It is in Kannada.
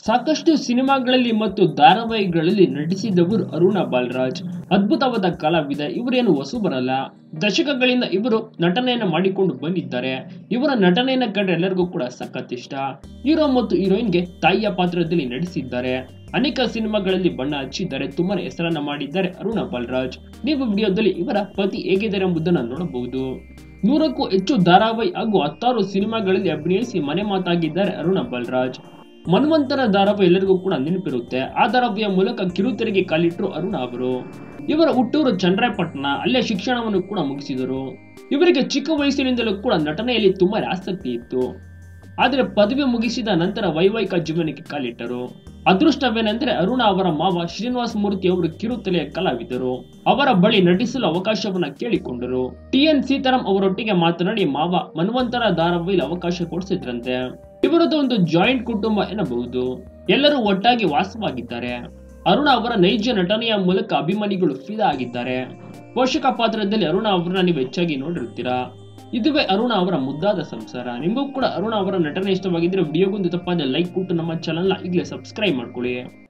ಸಾಕಷ್ಟು ಸಿನಿಮಾಗಳಲ್ಲಿ ಮತ್ತು ಧಾರಾವಾಹಿಗಳಲ್ಲಿ ನಟಿಸಿದವರು ಅರುಣ ಬಾಲರಾಜ್ ಅದ್ಭುತವಾದ ಕಲಾವಿದ ಇವರೇನು ಹೊಸು ಬರಲ್ಲ ದಶಕಗಳಿಂದ ಇವರು ನಟನೆಯನ್ನು ಮಾಡಿಕೊಂಡು ಬಂದಿದ್ದಾರೆ ಇವರ ನಟನೆಯನ್ನು ಕಂಡ್ರೆ ಎಲ್ಲರಿಗೂ ಕೂಡ ಸಖತ್ ಇಷ್ಟ ಹೀರೋ ಮತ್ತು ಹೀರೋಯಿನ್ಗೆ ತಾಯಿಯ ಪಾತ್ರದಲ್ಲಿ ನಟಿಸಿದ್ದಾರೆ ಅನೇಕ ಸಿನಿಮಾಗಳಲ್ಲಿ ಬಣ್ಣ ಹಚ್ಚಿದ್ದಾರೆ ತುಂಬಾನೇ ಹೆಸರನ್ನ ಮಾಡಿದ್ದಾರೆ ಅರುಣ ಬಾಲರಾಜ್ ನೀವು ವಿಡಿಯೋದಲ್ಲಿ ಇವರ ಪತಿ ಹೇಗಿದ್ದಾರೆ ಎಂಬುದನ್ನು ನೋಡಬಹುದು ನೂರಕ್ಕೂ ಹೆಚ್ಚು ಧಾರಾವಾಹಿ ಹಾಗೂ ಹತ್ತಾರು ಸಿನಿಮಾಗಳಲ್ಲಿ ಅಭಿನಯಿಸಿ ಮನೆ ಮಾತಾಗಿದ್ದಾರೆ ಅರುಣ ಬಾಲರಾಜ್ ಮನ್ವಂತರ ಧಾರಾವಾಹಿ ಎಲ್ಲರಿಗೂ ಕೂಡ ನೆನಪಿರುತ್ತೆ ಆ ಧಾರಾವಾಹಿಯ ಮೂಲಕ ಕಿರುತೆರೆಗೆ ಕಾಲಿಟ್ಟರು ಅರುಣ ಅವರು ಇವರ ಹುಟ್ಟೂರು ಚಂದ್ರಾಯಪಟ್ಟಣ ಅಲ್ಲೇ ಶಿಕ್ಷಣವನ್ನು ಕೂಡ ಮುಗಿಸಿದರು ಇವರಿಗೆ ಚಿಕ್ಕ ವಯಸ್ಸಿನಿಂದಲೂ ಕೂಡ ನಟನೆಯಲ್ಲಿ ತುಂಬಾ ಆಸಕ್ತಿ ಇತ್ತು ಆದರೆ ಪದವಿ ಮುಗಿಸಿದ ನಂತರ ವೈವಾಹಿಕ ಜೀವನಕ್ಕೆ ಕಾಲಿಟ್ಟರು ಅದೃಷ್ಟವೇನೆಂದರೆ ಅರುಣ ಅವರ ಮಾವ ಶ್ರೀನಿವಾಸ ಮೂರ್ತಿ ಅವರು ಕಿರುತೆಲೆಯ ಕಲಾವಿದರು ಅವರ ಬಳಿ ನಟಿಸಲು ಅವಕಾಶವನ್ನ ಕೇಳಿಕೊಂಡರು ಟಿ ಎನ್ ಸೀತಾರಾಮ್ ಅವರೊಟ್ಟಿಗೆ ಮಾತನಾಡಿ ಮಾವ ಮನ್ವಂತರ ಧಾರಾವಾಹಿಯಲ್ಲಿ ಅವಕಾಶ ಕೊಡಿಸಿದ್ರಂತೆ ಇವರದ್ದು ಒಂದು ಜಾಯಿಂಟ್ ಕುಟುಂಬ ಎನ್ನಬಹುದು ಎಲ್ಲರೂ ಒಟ್ಟಾಗಿ ವಾಸವಾಗಿದ್ದಾರೆ ಅರುಣ ಅವರ ನೈಜ ನಟನೆಯ ಮೂಲಕ ಅಭಿಮಾನಿಗಳು ಫಿದಾ ಆಗಿದ್ದಾರೆ ಪೋಷಕ ಪಾತ್ರದಲ್ಲಿ ಅರುಣ ಅವರನ್ನ ನೀವು ಹೆಚ್ಚಾಗಿ ನೋಡಿರ್ತೀರಾ ಇದುವೇ ಅರುಣ ಅವರ ಮುದ್ದಾದ ಸಂಸಾರ ನಿಮಗೂ ಕೂಡ ಅರುಣ ಅವರ ನಟನೆ ಇಷ್ಟವಾಗಿದ್ರೆ ವಿಡಿಯೋಗೊಂದು ತಪ್ಪಾದ ಲೈಕ್ ಕೊಟ್ಟು ನಮ್ಮ ಚಾನಲ್ನ ಈಗಲೇ ಸಬ್ಸ್ಕ್ರೈಬ್ ಮಾಡ್ಕೊಳ್ಳಿ